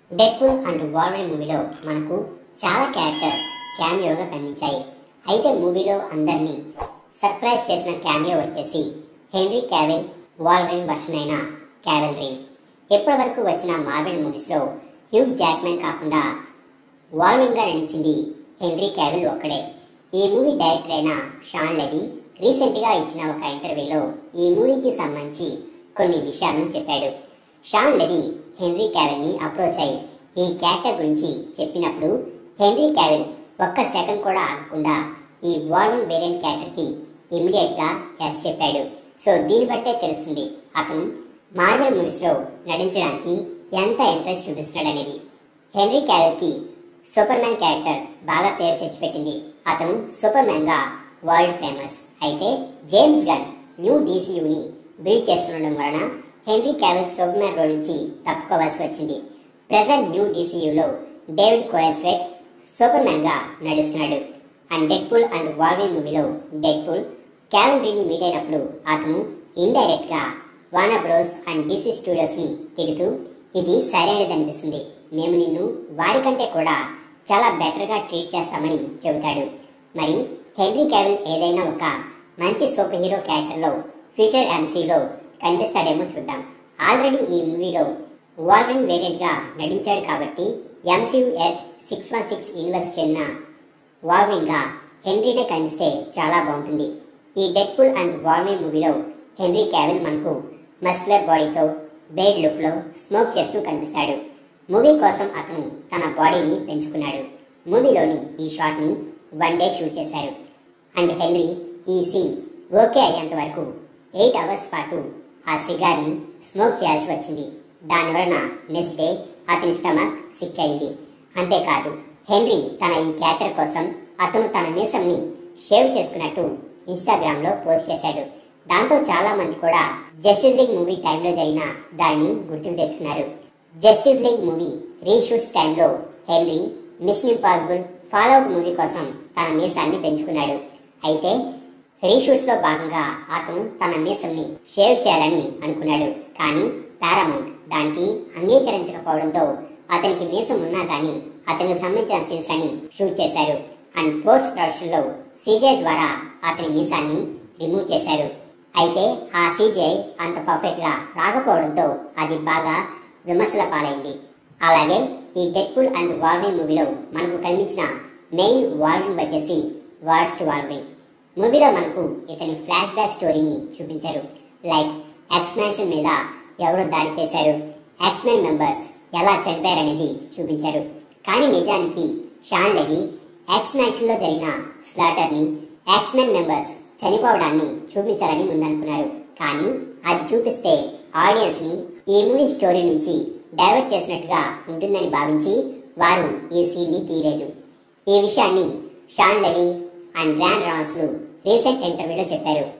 Deadpool and Wolverine మూవీలో మనకు చాలా క్యారెక్టర్స్ క్యామియోగా కనిపించాయి అయితే మూవీలో అందరినీ సర్ప్రైజ్ చేసిన క్యామియో వచ్చేసి హెన్రీ క్యావెల్ వాల్వరిన్ వర్షన్ అయిన క్యావెల్ రీన్ ఇప్పటి వరకు వచ్చిన మార్వెల్ మూవీస్లో హ్యూ జాక్మెన్ కాకుండా వాల్వింగ్గా నడిచింది హెన్రీ క్యావిల్ ఒక్కడే ఈ మూవీ డైరెక్టర్ అయిన షాన్ లెవీ రీసెంట్గా ఇచ్చిన ఒక ఇంటర్వ్యూలో ఈ మూవీకి సంబంధించి కొన్ని విషయాలను చెప్పాడు షాన్ లెవీ హెన్రీ క్యావిల్ని అప్రోచ్ అయ్యి ఈ క్యారెక్టర్ గురించి చెప్పినప్పుడు హెన్రీ క్యావిల్ ఒక్క సెకండ్ కూడా ఆగకుండా ఈ వాల్వన్ వేరియంట్ క్యారెక్టర్కి ఇమీడియట్గా ఎస్ చెప్పాడు సో దీన్ని బట్టే తెలుస్తుంది అతను మార్వెల్ మూవీస్లో నటించడానికి ఎంత ఇంట్రెస్ట్ చూపిస్తున్నాడనేది హెన్రీ క్యావిల్కి సూపర్ మ్యాన్ క్యారెక్టర్ బాగా పేరు తెచ్చిపెట్టింది అతను సూపర్ మ్యాన్ గా వరల్డ్ ఫేమస్ అయితే జేమ్స్ గన్ న్యూ డీసీయూని బిల్డ్ చేస్తుండడం వలన Henry Cavill Superman role నుంచి తప్పుకోవాల్సి వచ్చింది ప్రెసెంట్ న్యూ డీసీయూలో డేవిడ్ కోరెన్స్వెట్ సూపర్ మ్యాన్ గా నడుస్తున్నాడు అండ్ డెడ్పూల్ అండ్ వాల్విన్ మూవీలో డెడ్పూల్ క్యావిల్ రీని మీట్ అయినప్పుడు అతను ఇండైరెక్ట్ గా వానా బ్రోస్ అండ్ డీసీ స్టూడియోస్ ని తిడుతూ ఇది సరైనది అనిపిస్తుంది మేము నిన్ను వారికంటే కూడా చాలా బెటర్ గా ట్రీట్ చేస్తామని చెబుతాడు మరి హెన్రీ క్యావిల్ ఏదైనా ఒక మంచి సూపర్ హీరో క్యారెక్టర్ లో ఫ్యూచర్ ఎంసీలో కనిపిస్తాడేమో చూద్దాం ఆల్రెడీ ఈ మూవీలో వాల్వరిన్ వేరియంట్ గా నటించాడు కాబట్టి MCU Earth six one six universe చెందిన వాల్విన్ గా హెన్రీనే కనిపిస్తే చాలా బాగుంటుంది ఈ డెడ్పుల్ అండ్ వాల్విన్ మూవీలో హెన్రీ క్యావిల్ మనకు మస్కులర్ బాడీతో బేడ్ లుక్ లో స్మోక్ చేస్తూ కనిపిస్తాడు మూవీ కోసం అతను తన బాడీని పెంచుకున్నాడు మూవీలోని ఈ షాట్ ని వన్ డే షూట్ చేశారు అండ్ హెన్రీ ఈ సీన్ ఓకే అయ్యేంత వరకు ఎయిట్ అవర్స్ పాటు ఆ సిగార్ ని స్మోక్ చేయాల్సి వచ్చింది దానివలన నెక్స్ట్ డే అతని స్టమక్ సిక్ అయింది అంతేకాదు హెన్రీ తన ఈ క్యారెక్టర్ కోసం అతను తన మీసంని షేవ్ చేసుకున్నట్టు ఇన్స్టాగ్రామ్ లో పోస్ట్ చేశాడు దాంతో చాలా మంది కూడా జస్టిస్ లీగ్ మూవీ టైంలో జరిగిన దాన్ని గుర్తుకు తెచ్చుకున్నారు జస్టిస్ లీగ్ మూవీ రీషూట్స్ టైంలో Henry Mission Impossible Fallout movie కోసం తన మీసాన్ని పెంచుకున్నాడు అయితే రీషూట్స్ లో భాగంగా అతను తన మీసంని షేవ్ చేయాలని అనుకున్నాడు కానీ పారామౌంట్ దానికి అంగీకరించకపోవడంతో అతనికి మీసం ఉన్నా కానీ అతనికి సంబంధించిన సీన్స్ అని షూట్ చేశారు అండ్ పోస్ట్ ప్రొడక్షన్ లో సీజే ద్వారా అతని మీసాన్ని రిమూవ్ చేశారు అయితే ఆ సీజే అంత పర్ఫెక్ట్ గా రాకపోవడంతో అది బాగా విమర్శల పాలైంది అలాగే ఈ డెడ్పుల్ అండ్ వాల్విన్ మూవీలో మనకు కనిపించిన మెయిన్ వాల్విన్ వచ్చేసి వార్స్ట్ వాల్విన్ మూవీలో మనకు ఇతని ఫ్లాష్ బ్యాక్ స్టోరీని చూపించారు లైక్ ఎక్స్మాన్షన్ మీద ఎవరు దాడి చేశారు ఎక్స్మెన్ మెంబర్స్ ఎలా చనిపోయారనేది చూపించారు కానీ నిజానికి షాన్ లెవీ ఎక్స్మాన్షన్ లో జరిగిన స్లాటర్ ని ఎక్స్మెన్ మెంబర్స్ చనిపోవడాన్ని చూపించాలని ముందనుకున్నారు కానీ అది చూపిస్తే ఆడియన్స్ ని ఈ మూవీ స్టోరీ నుంచి డైవర్ట్ చేసినట్టుగా ఉంటుందని భావించి వారు ఈ సీన్ ని తీయలేదు ఈ విషయాన్ని షాన్ లెవీ అండ్ ర్యాన్ రాన్స్ రీసెంట్ ఇంటర్వ్యూలో చెప్పారు